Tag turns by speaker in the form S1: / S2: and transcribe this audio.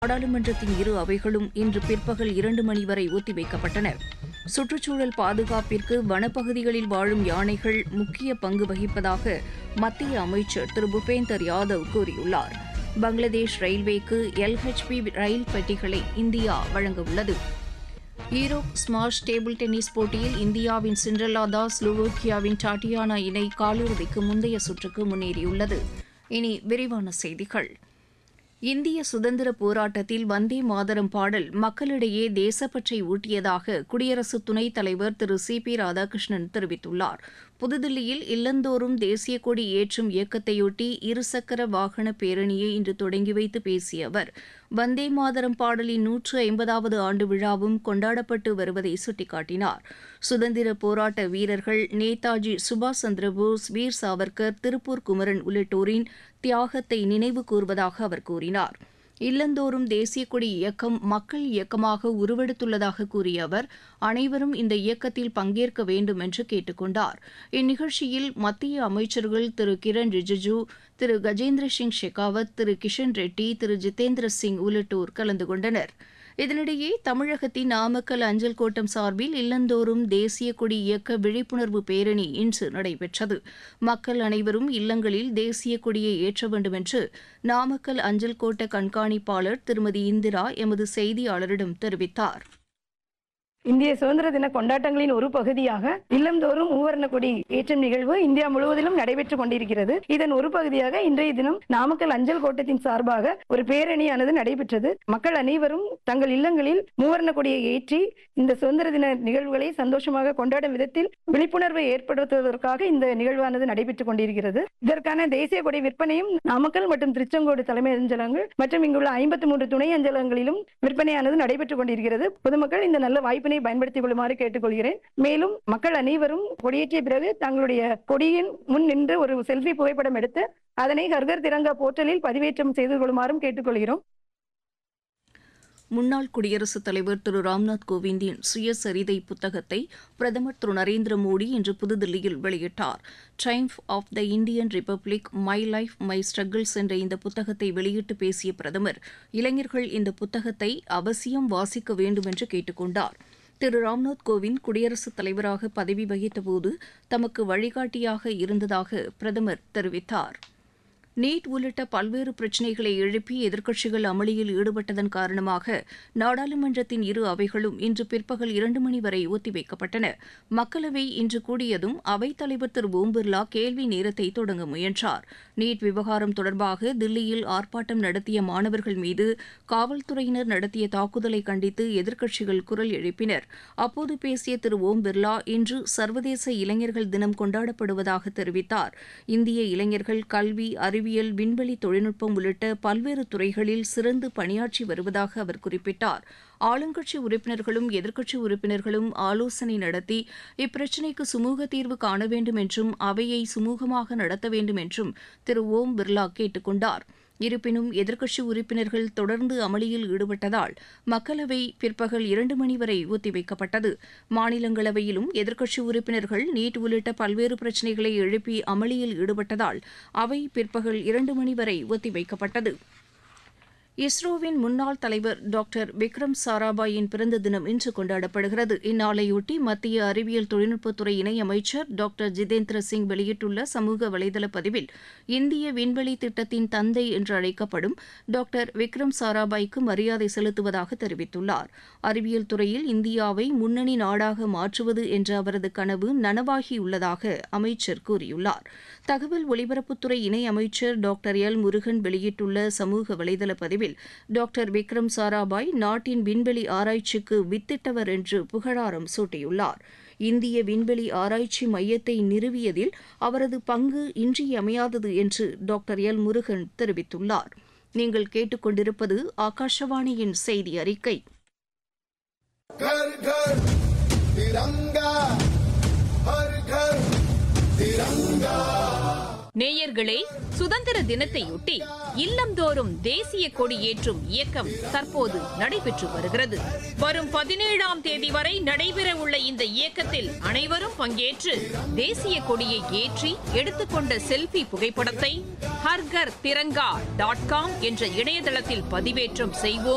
S1: நாடாளுமன்றத்தின் இரு அவைகளும் இன்று பிற்பகல் இரண்டு மணி வரை ஒத்திவைக்கப்பட்டன சுற்றுச்சூழல் பாதுகாப்பிற்கு வனப்பகுதிகளில் வாழும் யானைகள் முக்கிய பங்கு வகிப்பதாக மத்திய அமைச்சர் திரு பூபேந்தர் யாதவ் கூறியுள்ளார் பங்களாதேஷ் ரயில்வேக்கு எல்ஹெச்பி ரயில் பெட்டிகளை இந்தியா வழங்கவுள்ளது ஈரோப் ஸ்மாஷ் டேபிள் டென்னிஸ் போட்டியில் இந்தியாவின் சிண்ட்ரலா தாஸ் ஸ்லோவோக்கியாவின் டாட்டியானா இணை காலிறுதிக்கு முந்தைய சுற்றுக்கு முன்னேறியுள்ளது இனி விரிவான செய்திகள் இந்திய சுதந்திர போராட்டத்தில் வந்தே மாதரம் பாடல் மக்களிடையே தேசப்பற்றை ஊட்டியதாக குடியரசு துணைத் தலைவர் திரு சி பி ராதாகிருஷ்ணன் தெரிவித்துள்ளார் புதுதில்லியில் இல்லந்தோறும் தேசிய கொடி ஏற்றும் இயக்கத்தையொட்டி இருசக்கர வாகன பேரணியை இன்று தொடங்கி வைத்து பேசிய அவர் வந்தே மாதரம் பாடலின் நூற்று ஐம்பதாவது ஆண்டு விழாவும் கொண்டாடப்பட்டு வருவதை சுட்டிக்காட்டினார் சுதந்திர போராட்ட வீரர்கள் நேதாஜி சுபாஷ் சந்திரபோஸ் வீர் சாவர்கர் திருப்பூர் குமரன் உள்ளிட்டோரின் தியாகத்தை நினைவு கூர்வதாக அவர் கூறினார் இல்லந்தோறும் தேசிய கொடி இயக்கம் மக்கள் இயக்கமாக உருவெடுத்துள்ளதாக கூறிய அவர் அனைவரும் இந்த இயக்கத்தில் பங்கேற்க வேண்டும் என்று கேட்டுக் கொண்டார் இந்நிகழ்ச்சியில் மத்திய அமைச்சர்கள் திரு கிரண் ரிஜிஜு திரு கஜேந்திர சிங் ஷெகாவத் திரு கிஷன் ரெட்டி திரு ஜிதேந்திர சிங் உள்ளிட்டோர் கலந்து கொண்டனர் இதனிடையே தமிழகத்தின் நாமக்கல் அஞ்சல் கோட்டம் சார்பில் இல்லந்தோறும் தேசிய கொடி இயக்க விழிப்புணர்வு பேரணி இன்று நடைபெற்றது மக்கள் அனைவரும் இல்லங்களில் தேசிய கொடியை ஏற்ற வேண்டும் என்று நாமக்கல் அஞ்சல் கோட்ட கண்காணிப்பாளர் திருமதி இந்திரா எமது செய்தியாளரிடம் தெரிவித்தார்
S2: இந்திய சுதந்திர தின கொண்டாட்டங்களின் ஒரு பகுதியாக இல்லந்தோறும் மூவர்ண கொடி ஏற்றும் நிகழ்வு இந்தியா முழுவதிலும் நடைபெற்றுக் கொண்டிருக்கிறது இதன் ஒரு பகுதியாக இன்றைய தினம் நாமக்கல் அஞ்சல் கோட்டத்தின் சார்பாக ஒரு பேரணியானது நடைபெற்றது மக்கள் அனைவரும் தங்கள் இல்லங்களில் மூவர்ண கொடியை ஏற்றி இந்த சுதந்திர தின நிகழ்வுகளை சந்தோஷமாக கொண்டாடும் விதத்தில் விழிப்புணர்வை ஏற்படுத்துவதற்காக இந்த நிகழ்வானது நடைபெற்றுக் கொண்டிருக்கிறது இதற்கான தேசிய கொடி விற்பனையும் நாமக்கல் மற்றும் திருச்செங்கோடு தலைமை அஞ்சலகங்கள் மற்றும் இங்குள்ள ஐம்பத்தி மூன்று துணை அஞ்சலகங்களிலும் விற்பனையானது நடைபெற்றுக் கொண்டிருக்கிறது பொதுமக்கள் இந்த நல்ல வாய்ப்பினை பயன்படுத்திக் கொள்ளுமாறு கேட்டுக்கொள்கிறேன் மேலும் மக்கள் அனைவரும் கொடியேற்றிய பிறகு தங்களுடைய கொடியின் முன் நின்று ஒரு செல்ஃபி புகைப்படம் எடுத்து அதனை ஹர்கர் திரங்கா போர்ட்டலில் பதிவேற்றம் செய்து கொள்ளுமாறும் கேட்டுக்கொள்கிறோம்
S1: முன்னாள் குடியரசுத் தலைவர் திரு ராம்நாத் கோவிந்தின் சுயசரிதை புத்தகத்தை பிரதமர் திரு நரேந்திர மோடி இன்று புதுதில்லியில் வெளியிட்டார் triumph of the Indian republic my life my struggles என்ற இந்த புத்தகத்தை வெளியிட்டு பேசிய பிரதமர் இளைஞர்கள் இந்த புத்தகத்தை அவசியம் வாசிக்க வேண்டும் என்று கேட்டுக்கொண்டார் திரு ராம்நாத் கோவிந்த் குடியரசுத் தலைவராக பதவி வகித்தபோது தமக்கு வழிகாட்டியாக இருந்ததாக பிரதமர் தெரிவித்தார் நீட் உள்ளிட்ட பல்வேறு பிரச்சினைகளை எழுப்பி எதிர்க்கட்சிகள் அமளியில் ஈடுபட்டதன் காரணமாக நாடாளுமன்றத்தின் இரு அவைகளும் இன்று பிற்பகல் இரண்டு மணி வரை ஒத்திவைக்கப்பட்டன மக்களவை இன்று கூடியதும் அவைத்தலைவர் திரு ஓம் பிர்லா கேள்வி நேரத்தை தொடங்க முயன்றார் நீட் விவகாரம் தொடர்பாக தில்லியில் ஆர்ப்பாட்டம் நடத்திய மாணவர்கள் மீது காவல்துறையினர் நடத்திய தாக்குதலை கண்டித்து எதிர்க்கட்சிகள் குரல் எழுப்பினர் அப்போது பேசிய திரு ஓம் பிர்லா இன்று சர்வதேச இளைஞர்கள் தினம் கொண்டாடப்படுவதாக தெரிவித்தார் இந்திய இளைஞர்கள் கல்வி அறிவியல் விண்வெளி தொழில்நுட்பம் உள்ளிட்ட பல்வேறு துறைகளில் சிறந்து பணியாற்றி வருவதாக அவர் குறிப்பிட்டார் ஆளுங்கட்சி உறுப்பினர்களும் எதிர்க்கட்சி உறுப்பினர்களும் ஆலோசனை நடத்தி இப்பிரச்சினைக்கு சுமூக தீர்வு காண வேண்டும் என்றும் அவையை சுமூகமாக நடத்த வேண்டும் என்றும் திரு ஓம் பிர்லா கேட்டுக் கொண்டார் இருப்பினும் எதிர்க்கட்சி உறுப்பினர்கள் தொடர்ந்து அமளியில் ஈடுபட்டதால் மக்களவை பிற்பகல் இரண்டு மணி வரை ஒத்திவைக்கப்பட்டது மாநிலங்களவையிலும் எதிர்க்கட்சி உறுப்பினர்கள் நீட் உள்ளிட்ட பல்வேறு பிரச்சினைகளை எழுப்பி அமளியில் ஈடுபட்டதால் அவை பிற்பகல் இரண்டு மணி வரை ஒத்திவைக்கப்பட்டது இஸ்ரோவின் முன்னாள் தலைவர் டாக்டர் விக்ரம் சாராபாயின் பிறந்த தினம் இன்று கொண்டாடப்படுகிறது இந்நாளையொட்டி மத்திய அறிவியல் தொழில்நுட்பத்துறை இணையமைச்சர் டாக்டர் ஜிதேந்திர சிங் வெளியிட்டுள்ள சமூக வலைதள பதிவில் இந்திய விண்வெளி திட்டத்தின் தந்தை என்று அழைக்கப்படும் டாக்டர் விக்ரம் சாராபாய்க்கு மரியாதை செலுத்துவதாக தெரிவித்துள்ளார் அறிவியல் துறையில் இந்தியாவை முன்னணி நாடாக மாற்றுவது என்ற அவரது கனவு நனவாகியுள்ளதாக அமைச்சர் கூறியுள்ளார் தகவல் ஒலிபரப்புத்துறை இணையமைச்சர் டாக்டர் எல் முருகன் வெளியிட்டுள்ள சமூக வலைதள பதிவில் டாக்டர் விக்ரம் சாராபாய் நாட்டின் விண்வெளி ஆராய்ச்சிக்கு வித்திட்டவர் என்று புகழாரம் சூட்டியுள்ளார் இந்திய விண்வெளி ஆராய்ச்சி மையத்தை நிறுவியதில் அவரது பங்கு இன்றியமையாதது என்று டாக்டர் எல் முருகன் தெரிவித்துள்ளார் நீங்கள் கேட்டுக்கொண்டிருப்பது ஆகாஷவாணியின் செய்தி அறிக்கை
S3: घर घर तिरंगा हर घर तिरंगा
S4: நேயர்களே சுதந்திர தினத்தையொட்டி இல்லந்தோறும் தேசிய கொடி ஏற்றும் இயக்கம் தற்போது நடைபெற்று வருகிறது வரும் பதினேழாம் தேதி வரை நடைபெற உள்ள இந்த இயக்கத்தில் அனைவரும் பங்கேற்று தேசிய கொடியை ஏற்றி எடுத்துக்கொண்ட செல்ஃபி புகைப்படத்தை ஹர்கர் திரங்கா டாட் காம் என்ற இணையதளத்தில் பதிவேற்றம் செய்வோம்